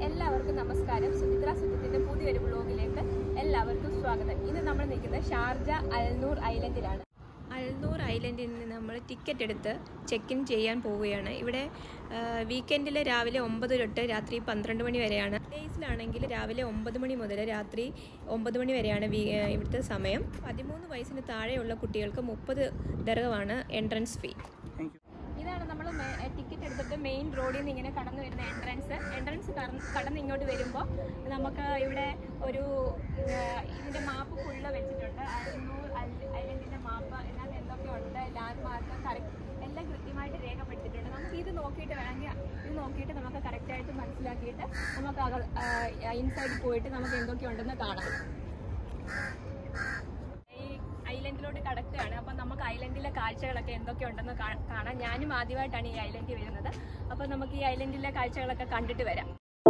എല്ലാവർക്കും നമസ്കാരം സുചിത്ര സുജിത്തിന്റെ പുതിയൊരു വ്ളോഗിലേക്ക് എല്ലാവർക്കും സ്വാഗതം ഇന്ന് നമ്മൾ നിൽക്കുന്നത് ഷാർജ അൽനൂർ ഐലൻഡിലാണ് അൽനൂർ ഐലൻഡിൽ നിന്ന് നമ്മൾ ടിക്കറ്റ് എടുത്ത് ചെക്ക് ഇൻ ചെയ്യാൻ പോവുകയാണ് ഇവിടെ വീക്കെൻഡിൽ രാവിലെ ഒമ്പത് തൊട്ട് രാത്രി പന്ത്രണ്ട് മണി വരെയാണ് ഡേയ്സിലാണെങ്കിൽ രാവിലെ ഒമ്പത് മണി മുതൽ രാത്രി ഒമ്പത് മണി വരെയാണ് വീ- ആ, ഇവിടുത്തെ സമയം പതിമൂന്ന് വയസ്സിന് താഴെയുള്ള കുട്ടികൾക്ക് മുപ്പത് ദർഹമാണ് എൻട്രൻസ് ഫീ ഇതാണ് നമ്മൾ ടിക്കറ്റ് എടുത്തിട്ട് മെയിൻ റോഡിൽ നിന്ന് ഇങ്ങനെ കടന്നു വരുന്ന എൻട്രൻസ് എൻട്രൻസ് കടന്ന് ഇങ്ങോട്ട് വരുമ്പോൾ നമുക്ക് ഇവിടെ ഒരു ആ, ഇതിന്റെ മാപ്പ് ഫുള്ള് വെച്ചിട്ടുണ്ട് അറുന്നൂർ ഐലൻഡിന്റെ മാപ്പ് ഇതിനകത്ത് എന്തൊക്കെയുണ്ട് ലാൻഡ് മാർക്ക് കറക്റ്റ് എല്ലാം കൃത്യമായിട്ട് രേഖപ്പെടുത്തിയിട്ടുണ്ട് നമുക്ക് ഇത് നോക്കിയിട്ട് വേണമെങ്കിൽ ഇത് നോക്കിയിട്ട് നമുക്ക് കറക്റ്റായിട്ട് മനസ്സിലാക്കിയിട്ട് നമുക്ക് ഇൻസൈഡിൽ പോയിട്ട് നമുക്ക് എന്തൊക്കെയുണ്ടെന്ന് കാണാം ഈ ഐലൻഡിലോട്ട് കടക്കുകയാണ് അപ്പം നമുക്ക് ഐലൻഡിലെ കാഴ്ചകളൊക്കെ എന്തൊക്കെയുണ്ടെന്ന് കാ- കാണാം ഞാനും ആദ്യമായിട്ടാണ് ഈ ഐലൻഡിൽ വരുന്നത് അപ്പം നമുക്ക് ഈ ഐലൻഡിലെ കാഴ്ചകളൊക്കെ കണ്ടിട്ട് വരാം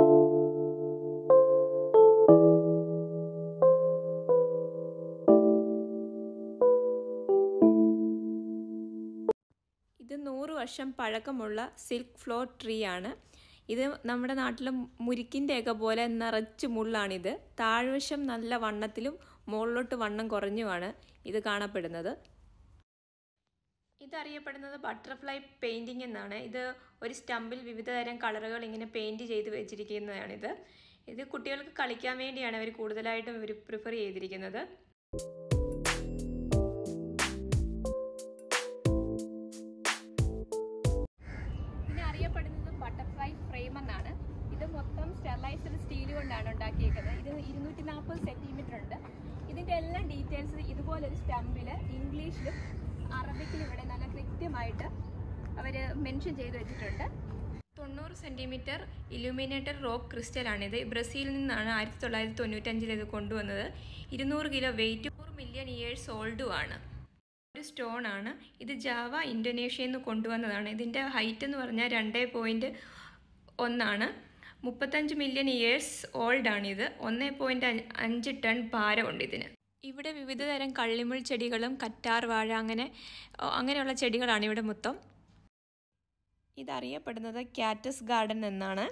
ഇത് നൂറ് വർഷം പഴക്കമുള്ള സിൽക്ക് ഫ്ലോർ ട്രീ ആണ് ഇത് നമ്മുടെ നാട്ടിലെ മുരിക്കിൻ്റെയൊക്കെ പോലെ നിറച്ച് മുള്ളാണിത് താഴ്വശം നല്ല വണ്ണത്തിലും മുകളിലോട്ട് വണ്ണം കുറഞ്ഞുമാണ് ഇത് കാണപ്പെടുന്നത് ഇതറിയപ്പെടുന്നത് ബട്ടർഫ്ലൈ പെയിൻറ്റിംഗ് എന്നാണ് ഇത് ഒരു സ്റ്റമ്പിൽ വിവിധ തരം കളറുകൾ ഇങ്ങനെ പെയിൻറ് ചെയ്ത് വെച്ചിരിക്കുന്നതാണിത് ഇത് കുട്ടികൾക്ക് കളിക്കാൻ വേണ്ടിയാണ് അവർ കൂടുതലായിട്ടും ഇവർ പ്രിഫർ ചെയ്തിരിക്കുന്നത് ഇതിനെ അറിയപ്പെടുന്നത് ബട്ടർഫ്ലൈ ഫ്രെയിം എന്നാണ് ഇത് മൊത്തം സ്റ്റെറിലൈസ്ഡ് സ്റ്റീൽ കൊണ്ടാണ് ഉണ്ടാക്കിയേക്കുന്നത് ഇത് ഇരുന്നൂറ്റി നാൽപ്പത് സെന്റിമീറ്റർ ഉണ്ട് ഇതിന്റെ എല്ലാം ഡീറ്റെയിൽസ് ഇതുപോലൊരു സ്റ്റമ്പിൽ ഇംഗ്ലീഷിലും അറബിക്കിലും ഇവിടെ നല്ല കൃത്യമായിട്ട് അവർ മെൻഷൻ ചെയ്ത് വെച്ചിട്ടുണ്ട് തൊണ്ണൂറ് സെൻറ്റിമീറ്റർ ഇലുമിനേറ്റർ റോക്ക് ക്രിസ്റ്റലാണിത് ബ്രസീലിൽ നിന്നാണ് ആയിരത്തി തൊള്ളായിരത്തി തൊണ്ണൂറ്റഞ്ചിൽ ഇത് കൊണ്ടുവന്നത് ഇരുന്നൂറ് കിലോ വെയിറ്റ് നൂറ് മില്യൺ ഇയേഴ്സ് ഓൾഡും ആണ് ഒരു സ്റ്റോൺ ആണ് ഇത് ജാവ ഇന്തോനേഷ്യയിൽ നിന്ന് കൊണ്ടുവന്നതാണ് ഇതിൻ്റെ ഹൈറ്റ് എന്ന് പറഞ്ഞാൽ രണ്ട് പോയിൻറ്റ് ഒന്നാണ് മുപ്പത്തഞ്ച് മില്യൺ ഇയേഴ്സ് ഓൾഡാണിത് ഒന്ന് പോയിൻറ്റ് അഞ്ച് ടൺ ഭാരമുണ്ട് ഇതിന് ഇവിടെ വിവിധ തരം കള്ളിമുൾ ചെടികളും കറ്റാർ വാഴ അങ്ങനെ ഓ, അങ്ങനെയുള്ള ചെടികളാണ് ഇവിടെ മൊത്തം ഇതറിയപ്പെടുന്നത് ക്യാറ്റസ് ഗാർഡൻ എന്നാണ്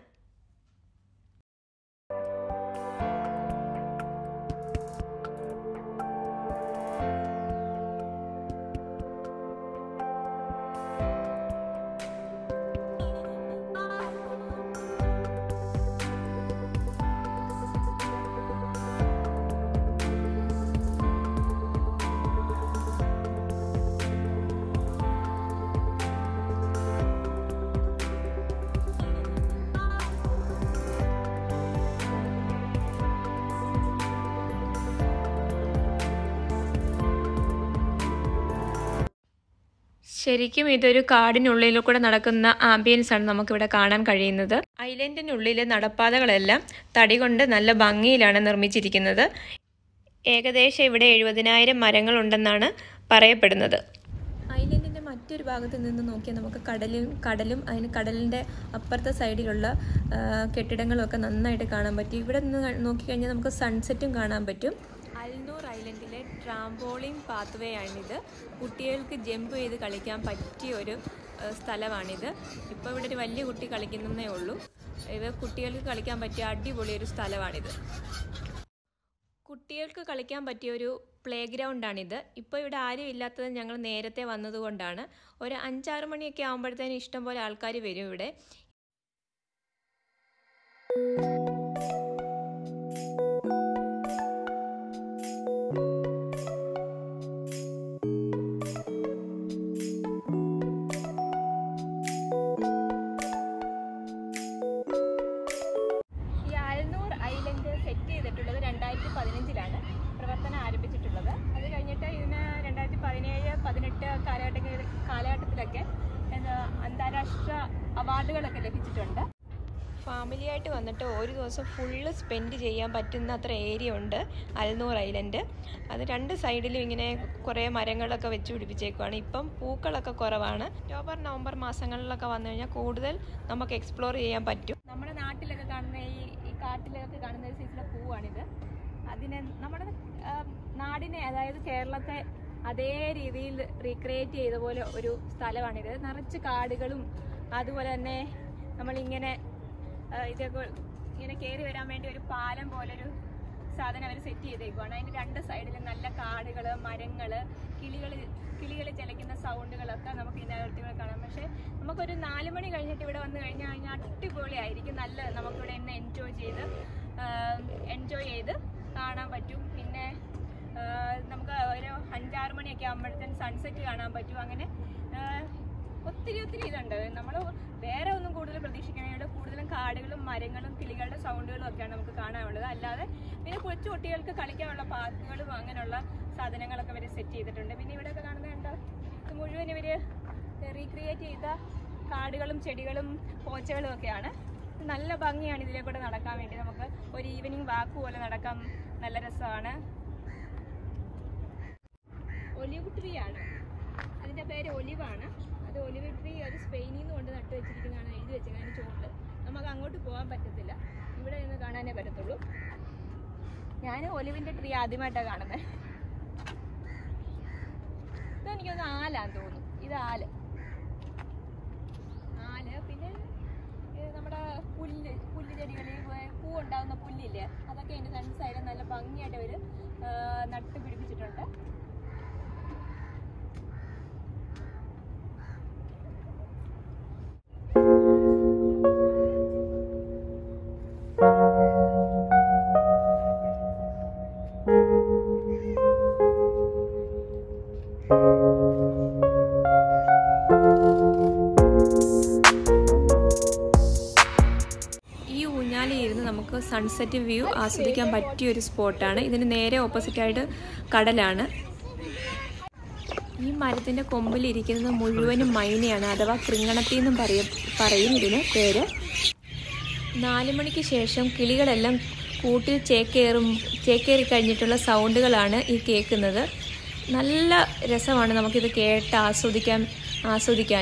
ശരിക്കും ഇതൊരു കാടിനുള്ളിൽ കൂടെ നടക്കുന്ന ആംബിയൻസ് ആണ് നമുക്കിവിടെ കാണാൻ കഴിയുന്നത് ഐലൻഡിനുള്ളിലെ നടപ്പാതകളെല്ലാം തടി കൊണ്ട് നല്ല ഭംഗിയിലാണ് നിർമ്മിച്ചിരിക്കുന്നത് ഏകദേശം ഇവിടെ എഴുപതിനായിരം മരങ്ങളുണ്ടെന്നാണ് പറയപ്പെടുന്നത് ഐലൻഡിൻ്റെ മറ്റൊരു ഭാഗത്ത് നിന്ന് നോക്കിയാൽ നമുക്ക് കടലും കടലും അതിന് കടലിൻ്റെ അപ്പുറത്തെ സൈഡിലുള്ള ആ, കെട്ടിടങ്ങളും ഒക്കെ നന്നായിട്ട് കാണാൻ പറ്റും ഇവിടെ നിന്ന് നോക്കിക്കഴിഞ്ഞാൽ നമുക്ക് സൺസെറ്റും കാണാൻ പറ്റും അൽനൂർ ഐലൻഡിലെ ട്രാംബോളിംഗ് പാത്വേ ആണിത് കുട്ടികൾക്ക് ജമ്പ് ചെയ്ത് കളിക്കാൻ പറ്റിയ ഒരു ആ, സ്ഥലമാണിത് ഇപ്പോൾ ഇവിടെ ഒരു വലിയ കുട്ടി കളിക്കുന്നതേ ഉള്ളൂ ഇത് കുട്ടികൾക്ക് കളിക്കാൻ പറ്റിയ അടിപൊളി ഒരു സ്ഥലമാണിത് കുട്ടികൾക്ക് കളിക്കാൻ പറ്റിയ ഒരു പ്ലേ ഗ്രൗണ്ടാണിത് ഇപ്പോൾ ഇവിടെ ആരും ഇല്ലാത്തത് ഞങ്ങൾ നേരത്തെ വന്നതുകൊണ്ടാണ് ഒരു അഞ്ചാറ് മണിയൊക്കെ ആകുമ്പോഴത്തേനും ഇഷ്ടം പോലെ ആൾക്കാർ വരും ഇവിടെ ഈ ആൽനൂർ ഐലൻഡ് സെറ്റ് ചെയ്തിട്ടുള്ളത് രണ്ടായിരത്തി പതിനഞ്ചിലാണ് പ്രവർത്തനം ആരംഭിച്ചിട്ടുള്ളത് അത് കഴിഞ്ഞിട്ട് ഇതിന് രണ്ടായിരത്തി പതിനേഴ് പതിനെട്ട് കാലഘട്ട കാലഘട്ടത്തിലൊക്കെ എന്താ അന്താരാഷ്ട്ര അവാർഡുകളൊക്കെ ലഭിച്ചിട്ടുണ്ട് ഫാമിലിയായിട്ട് വന്നിട്ട് ഒരു ദിവസം ഫുള്ള് സ്പെൻഡ് ചെയ്യാൻ പറ്റുന്ന അത്ര ഏരിയ ഉണ്ട് അൽനൂർ ഐലൻഡ് അത് രണ്ട് സൈഡിലും ഇങ്ങനെ കുറേ മരങ്ങളൊക്കെ വെച്ച് പിടിപ്പിച്ചേക്കുവാണ് ഇപ്പം പൂക്കളൊക്കെ കുറവാണ് ഒക്ടോബർ നവംബർ മാസങ്ങളിലൊക്കെ വന്നു കഴിഞ്ഞാൽ കൂടുതൽ നമുക്ക് എക്സ്പ്ലോർ ചെയ്യാൻ പറ്റും നമ്മുടെ നാട്ടിലൊക്കെ കാണുന്ന ഈ ഈ കാട്ടിലൊക്കെ കാണുന്ന ഒരു സൈസിലെ പൂവാണിത് അതിനെ നമ്മുടെ ആ, നാടിനെ അതായത് കേരളത്തെ അതേ രീതിയിൽ റീക്രിയേറ്റ് ചെയ്ത പോലെ ഒരു സ്ഥലമാണിത് നിറച്ച് കാടുകളും അതുപോലെ തന്നെ നമ്മളിങ്ങനെ ആ, ഇതേപോലെ ഇങ്ങനെ കയറി വരാൻ വേണ്ടി ഒരു പാലം പോലൊരു സാധനം അവർ സെറ്റ് ചെയ്തേക്കുവാണ് അതിന്റെ രണ്ട് സൈഡിലും നല്ല കാടുകള് മരങ്ങള് കിളികൾ കിളികൾ ചിലയ്ക്കുന്ന സൗണ്ടുകളൊക്കെ നമുക്ക് ഇതിനകത്ത് ഇവിടെ കാണാം പക്ഷെ നമുക്കൊരു നാല് മണി കഴിഞ്ഞിട്ട് ഇവിടെ വന്നു കഴിഞ്ഞാൽ കഴിഞ്ഞാൽ അടിപൊളിയായിരിക്കും നല്ല നമുക്കിവിടെ ഇന്ന് എൻജോയ് ചെയ്ത് എൻജോയ് ചെയ്ത് കാണാൻ പറ്റും പിന്നെ ആ, നമുക്ക് ഒരു അഞ്ചാറ് മണിയൊക്കെ ആകുമ്പോഴത്തേന് സൺസെറ്റ് കാണാൻ പറ്റും അങ്ങനെ ആ, ഒത്തിരി ഒത്തിരി ഇതുണ്ട് നമ്മൾ വേറെ ഒന്നും കൂടുതൽ പ്രതീക്ഷിക്കാനായിട്ട് കൂടുതലും കാടുകളും മരങ്ങളും കിളികളുടെ സൗണ്ടുകളും ഒക്കെയാണ് നമുക്ക് കാണാനുള്ളത് അല്ലാതെ പിന്നെ കൊച്ചു കുട്ടികൾക്ക് കളിക്കാനുള്ള പാർക്കുകളും അങ്ങനെയുള്ള സാധനങ്ങളൊക്കെ ഇവർ സെറ്റ് ചെയ്തിട്ടുണ്ട് പിന്നെ ഇവിടെയൊക്കെ കാണുന്നത് കണ്ടോ ഇത് മുഴുവൻ ഇവർ റീക്രിയേറ്റ് ചെയ്ത കാടുകളും ചെടികളും പോച്ചകളും ഒക്കെയാണ് നല്ല ഭംഗിയാണ് ഇതിലെ കൂടെ നടക്കാൻ വേണ്ടി നമുക്ക് ഒരു ഈവനിങ് വാക്ക് പോലെ നടക്കാൻ നല്ല രസമാണ് ഒലിവ് ട്രീ ആണ് അതിന്റെ പേര് ഒലിവാണ് അത് ഒലിവ് ട്രീ അത് സ്പെയിനിൽ നിന്ന് കൊണ്ട് നട്ടു വെച്ചിരിക്കുന്നതാണ് എഴുതി വെച്ചേക്കാൻ ചുവട്ടിൽ നമുക്ക് അങ്ങോട്ട് പോകാൻ പറ്റത്തില്ല ഇവിടെ നിന്ന് കാണാനേ പറ്റത്തുള്ളൂ ഞാൻ ഒലിവിന്റെ ട്രീ ആദ്യമായിട്ടാണ് കാണുന്നത് ഇതെനിക്കൊന്ന് ആലാന്ന് തോന്നുന്നു ഇത് ആല് ആല് പിന്നെ ഇത് നമ്മുടെ പുല്ല് പുല്ല് ചെടികളിൽ പൂ ഉണ്ടാകുന്ന പുല്ലില്ലേ അതൊക്കെ അതിന്റെ രണ്ട് സൈഡിൽ നല്ല ഭംഗിയായിട്ട് അവര് ആ, നട്ട് പിടിപ്പിച്ചിട്ടുണ്ട് ഈ ഊഞ്ഞാലിൽ ഇരുന്ന് നമുക്ക് സൺസെറ്റ് വ്യൂ ആസ്വദിക്കാൻ പറ്റിയ ഒരു സ്പോട്ടാണ് ഇതിന് നേരെ ഓപ്പോസിറ്റായിട്ട് കടലാണ് ഈ മരത്തിൻ്റെ കൊമ്പിൽ ഇരിക്കുന്നത് മുഴുവനും മൈനയാണ് അഥവാ കൃങ്ങണത്തി എന്നും പറയും പറയും ഇതിന് പേര് നാല് മണിക്ക് ശേഷം കിളികളെല്ലാം കൂട്ടിൽ ചേക്കേറും ചേക്കേറി കഴിഞ്ഞിട്ടുള്ള സൗണ്ടുകളാണ് ഈ കേൾക്കുന്നത് നല്ല രസമാണ് നമുക്കിത് കേട്ട് ആസ്വദിക്കാൻ ആസ്വദിക്കാൻ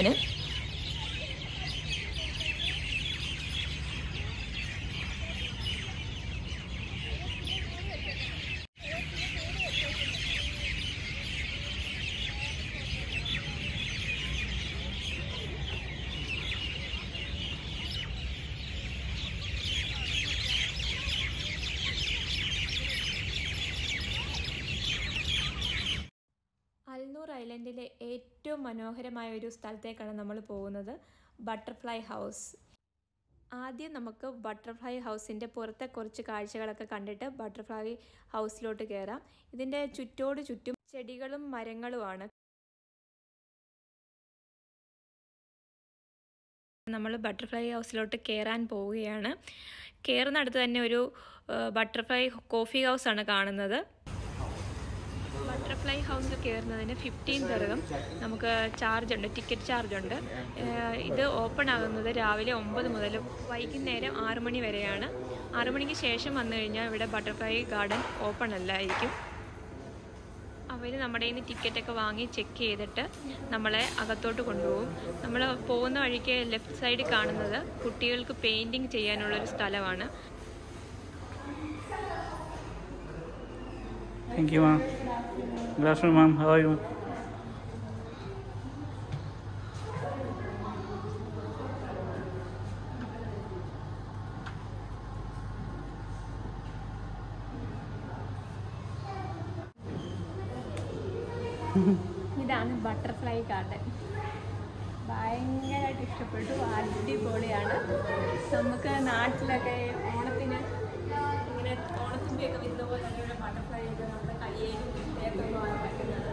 അൽനൂർ ഐലൻഡിലെ ഏറ്റവും മനോഹരമായ ഒരു സ്ഥലത്തേക്കാണ് നമ്മൾ പോകുന്നത് ബട്ടർഫ്ലൈ ഹൗസ് ആദ്യം നമുക്ക് ബട്ടർഫ്ലൈ ഹൗസിൻ്റെ പുറത്തെ കുറച്ച് കാഴ്ചകളൊക്കെ കണ്ടിട്ട് ബട്ടർഫ്ലൈ ഹൗസിലോട്ട് കയറാം ഇതിൻ്റെ ചുറ്റോട് ചുറ്റും ചെടികളും മരങ്ങളുമാണ് നമ്മൾ ബട്ടർഫ്ലൈ ഹൗസിലോട്ട് കയറാൻ പോവുകയാണ് കയറുന്നിടത്ത് തന്നെ ഒരു ബട്ടർഫ്ലൈ കോഫി ഹൗസാണ് കാണുന്നത് ബട്ടർഫ്ലൈ ഹൗസിൽ കയറുന്നതിന് ഫിഫ്റ്റീൻ ദർഹം നമുക്ക് ചാർജ് ഉണ്ട് ടിക്കറ്റ് ചാർജ് ഉണ്ട് ഏഹ് ഇത് ഓപ്പൺ ആകുന്നത് രാവിലെ ഒമ്പത് മുതൽ വൈകുന്നേരം ആറ് മണി വരെയാണ് ആറ് മണിക്ക് ശേഷം വന്നു കഴിഞ്ഞാൽ ഇവിടെ ബട്ടർഫ്ലൈ ഗാർഡൻ ഓപ്പൺ അല്ലായിരിക്കും അവർ നമ്മുടെ കയ്യിൽ നിന്ന് ടിക്കറ്റൊക്കെ വാങ്ങി ചെക്ക് ചെയ്തിട്ട് നമ്മളെ അകത്തോട്ട് കൊണ്ടുപോകും നമ്മൾ പോകുന്ന വഴിക്ക് ലെഫ്റ്റ് സൈഡിൽ കാണുന്നത് കുട്ടികൾക്ക് പെയിൻറ്റിങ് ചെയ്യാനുള്ളൊരു സ്ഥലമാണ് Thank you, ma'am. Good afternoon, ma'am. How are you? ഇതാണ് ബട്ടർഫ്ലൈ ഗാർഡൻ ഭയങ്കരമായിട്ട് ഇഷ്ടപ്പെട്ടു അടിപൊളിയാണ് നമുക്ക് നാട്ടിലൊക്കെ ഓണത്തിന് ഇങ്ങനെ ഓണത്തിൻ്റെയൊക്കെ വരുന്ന പോലെ തന്നെ ബട്ടർഫ്ലൈ ഒക്കെ നമ്മുടെ കയ്യേലും കിട്ടിയൊക്കെ പോകാൻ പറ്റുന്നത്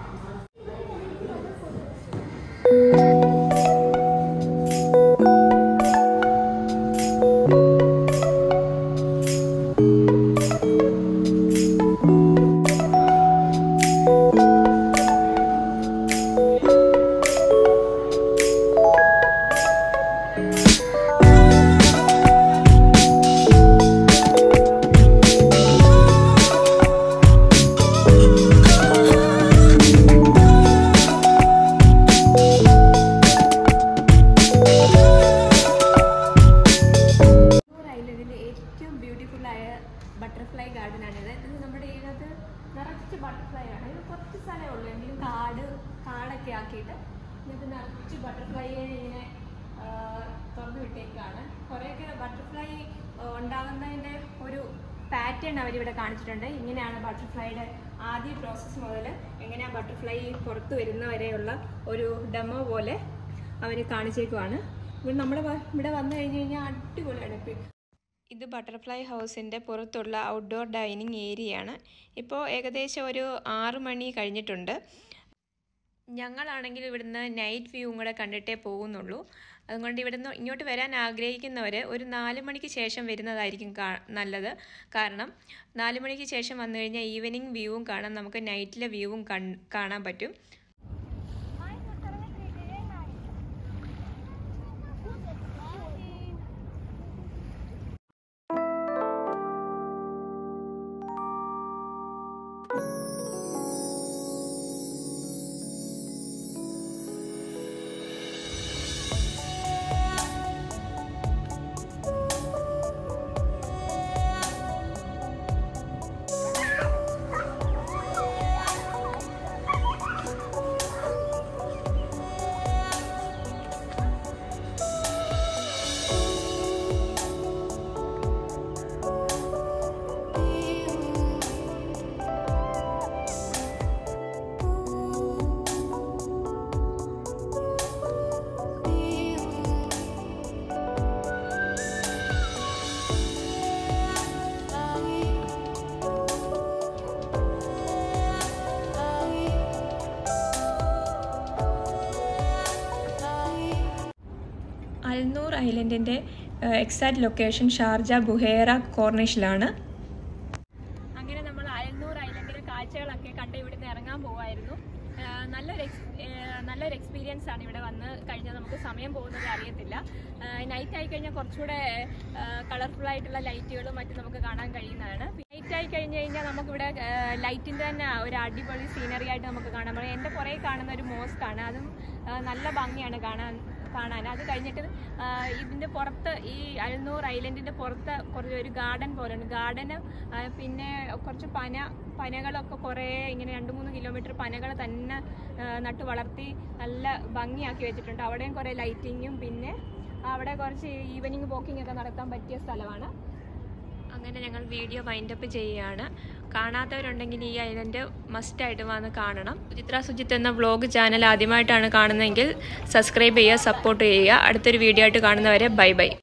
ഐലൻഡിലെ ഏറ്റവും ബ്യൂട്ടിഫുൾ ആയ ബട്ടർഫ്ലൈ ഗാർഡൻ ആണിത് ഇത് നമ്മുടെ ഇതിനകത്ത് നിറച്ച് ബട്ടർഫ്ലൈ ആണ് ഇത് കുറച്ച് സ്ഥലമേ ഉള്ളൂ എങ്കിലും കാട് കാടൊക്കെ ആക്കിയിട്ട് ഇതിനകത്ത് നിറച്ച് ബട്ടർഫ്ലൈ ഇങ്ങനെ ആ, തുറന്നു വിട്ടേക്കാണ് കുറേയൊക്കെ ബട്ടർഫ്ലൈ ഉണ്ടാകുന്നതിൻ്റെ ഒരു പാറ്റേൺ അവരിവിടെ കാണിച്ചിട്ടുണ്ട് ഇങ്ങനെയാണ് ബട്ടർഫ്ലൈയുടെ ആദ്യ പ്രോസസ്സ് മുതൽ എങ്ങനെയാണ് ബട്ടർഫ്ലൈ പുറത്ത് വരുന്നവരെയുള്ള ഒരു ഡെമോ പോലെ അവർ കാണിച്ചേക്കുവാണ് ഇവിടെ നമ്മുടെ വ- ഇവിടെ വന്നു കഴിഞ്ഞ് കഴിഞ്ഞാൽ അടിപൊളിയാണ് ഇപ്പം ഇത് ബട്ടർഫ്ലൈ ഹൗസിൻ്റെ പുറത്തുള്ള ഔട്ട്ഡോർ ഡൈനിങ് ഏരിയയാണ് ഇപ്പോൾ ഏകദേശം ഒരു ആറ് മണി കഴിഞ്ഞിട്ടുണ്ട് ഞങ്ങളാണെങ്കിൽ ഇവിടുന്ന് നൈറ്റ് വ്യൂവും കൂടെ കണ്ടിട്ടേ പോകുന്നുള്ളൂ അതുകൊണ്ട് ഇവിടുന്ന് ഇങ്ങോട്ട് വരാൻ ആഗ്രഹിക്കുന്നവർ ഒരു നാല് മണിക്ക് ശേഷം വരുന്നതായിരിക്കും കാ- നല്ലത് കാരണം നാല് മണിക്ക് ശേഷം വന്നു കഴിഞ്ഞാൽ ഈവനിങ് വ്യൂവും കാണാം നമുക്ക് നൈറ്റിലെ വ്യൂവും കൺ- കാണാൻ പറ്റും അൽനൂർ ഐലൻഡിൻ്റെ എക്സാക്ട് ലൊക്കേഷൻ ഷാർജ ബുഹേറ കോർണിഷിലാണ് അങ്ങനെ നമ്മൾ അയൽനൂർ ഐലൻഡിലെ കാഴ്ചകളൊക്കെ കണ്ട് ഇവിടുന്ന് ഇറങ്ങാൻ പോവായിരുന്നു ആ, നല്ലൊരു എക്സ് ആ, നല്ലൊരു എക്സ്പീരിയൻസ് ആണ് ഇവിടെ വന്ന് കഴിഞ്ഞാൽ നമുക്ക് സമയം പോകുന്നത് അറിയത്തില്ല നൈറ്റ് ആയി കഴിഞ്ഞാൽ കുറച്ചുകൂടെ കളർഫുൾ ആയിട്ടുള്ള ലൈറ്റുകളും മറ്റും നമുക്ക് കാണാൻ കഴിയുന്നതാണ് നൈറ്റ് ആയി കഴിഞ്ഞ് കഴിഞ്ഞാൽ നമുക്കിവിടെ ലൈറ്റിൻ്റെ തന്നെ ഒരു അടിപൊളി സീനറി ആയിട്ട് നമുക്ക് കാണാൻ പറ്റും എൻ്റെ പുറകെ കാണുന്ന ഒരു മോസ്ക് ആണ് അതും ആ, നല്ല ഭംഗിയാണ് കാണാൻ കാണാൻ അത് കഴിഞ്ഞിട്ട് ആ, ഇതിന്റെ പുറത്ത് ഈ അൽനൂർ ഐലൻഡിന്റെ പുറത്ത് കുറച്ച് ഒരു ഗാർഡൻ പോലെയുണ്ട് ഗാർഡന് പിന്നെ കുറച്ച് പന പനകളൊക്കെ കുറേ ഇങ്ങനെ രണ്ട് മൂന്ന് കിലോമീറ്റർ പനകൾ തന്നെ ആ, നട്ട് വളർത്തി നല്ല ഭംഗിയാക്കി വെച്ചിട്ടുണ്ട് അവിടെയും കുറേ ലൈറ്റിങ്ങും പിന്നെ അവിടെ കുറച്ച് ഈവനിങ് വാക്കിംഗ് ഒക്കെ നടത്താൻ പറ്റിയ സ്ഥലമാണ് അങ്ങനെ ഞങ്ങൾ വീഡിയോ വൈൻഡപ്പ് ചെയ്യുകയാണ് കാണാത്തവരുണ്ടെങ്കിൽ ഈ ഐലൻഡ് മസ്റ്റായിട്ട് വന്ന് കാണണം സുചിത്ര സുജിത്ത് എന്ന വ്ളോഗ് ചാനൽ ആദ്യമായിട്ടാണ് കാണുന്നതെങ്കിൽ സബ്സ്ക്രൈബ് ചെയ്യുക സപ്പോർട്ട് ചെയ്യുക അടുത്തൊരു വീഡിയോ ആയിട്ട് കാണുന്നവരെ ബൈ ബൈ